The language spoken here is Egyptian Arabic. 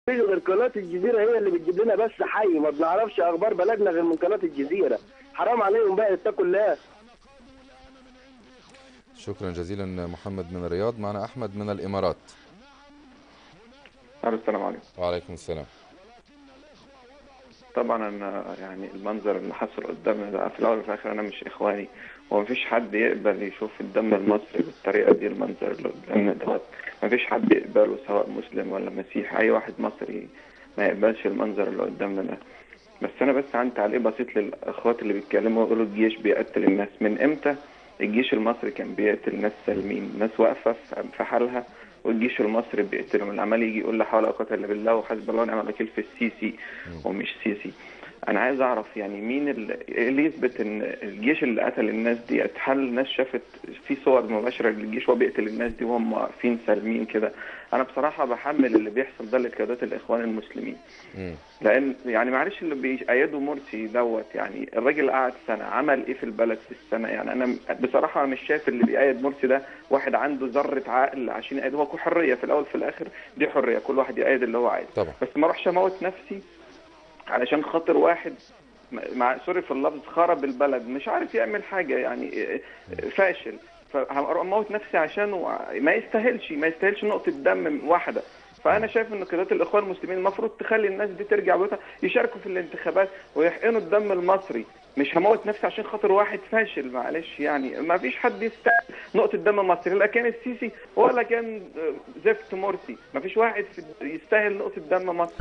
فيش غير قناه الجزيره هي اللي بتجيب لنا بس حي ما بنعرفش اخبار بلدنا غير من قناه الجزيره حرام عليهم بقى اتقوا الله شكرا جزيلا محمد من الرياض معنا أحمد من الإمارات الو السلام عليكم وعليكم السلام طبعا انا يعني المنظر اللي حصل قدامنا ده في الاول وفي الاخر انا مش اخواني ومفيش حد يقبل يشوف الدم المصري بالطريقه دي المنظر اللي قدامنا دوت مفيش حد يقبله سواء مسلم ولا مسيحي اي واحد مصري ما يقبلش المنظر اللي قدامنا ده بس انا بس عندي تعليق بسيط للاخوات اللي بيتكلموا ويقولوا الجيش بيقتل الناس من امتى الجيش المصري كان بيقتل ناس سالمين ناس واقفه في- في حالها والجيش المصري بيقتلهم اللي عمال يجي يقول لا حول ولا قوه الا بالله وحسب الله ونعم الوكيل في السيسي ومش سيسي انا عايز اعرف يعني مين ال- إيه اللي يثبت ان الجيش اللي قتل الناس دي هل الناس شافت في صور مباشره للجيش وهو بيقتل الناس دي وهم واقفين سالمين كده انا بصراحه بحمل اللي بيحصل ده لقيادات الاخوان المسلمين مم. لان يعني معلش اللي بيأيدوا مرسي دوت يعني الراجل قعد سنه عمل ايه في البلد في السنه يعني انا بصراحه مش شايف اللي بيأيد مرسي ده واحد عنده ذره عقل عشان يأيد هو حريه في الاول في الاخر دي حريه كل واحد يأيد اللي هو عايزه طبعا بس ما اروحش اموت نفسي علشان خاطر واحد مع سوري في اللفظ خرب البلد مش عارف يعمل حاجه يعني فاشل فهموت نفسي عشانه ما يستاهلش ما يستاهلش نقطه دم واحده فانا شايف ان قيادات الاخوان المسلمين المفروض تخلي الناس دي ترجع بيوتها يشاركوا في الانتخابات ويحقنوا الدم المصري مش هموت نفسي عشان خاطر واحد فاشل معلش يعني ما فيش حد يستاهل نقطه دم مصري لا كان السيسي ولا كان زفت مرسي ما فيش واحد في- يستاهل نقطه دم مصري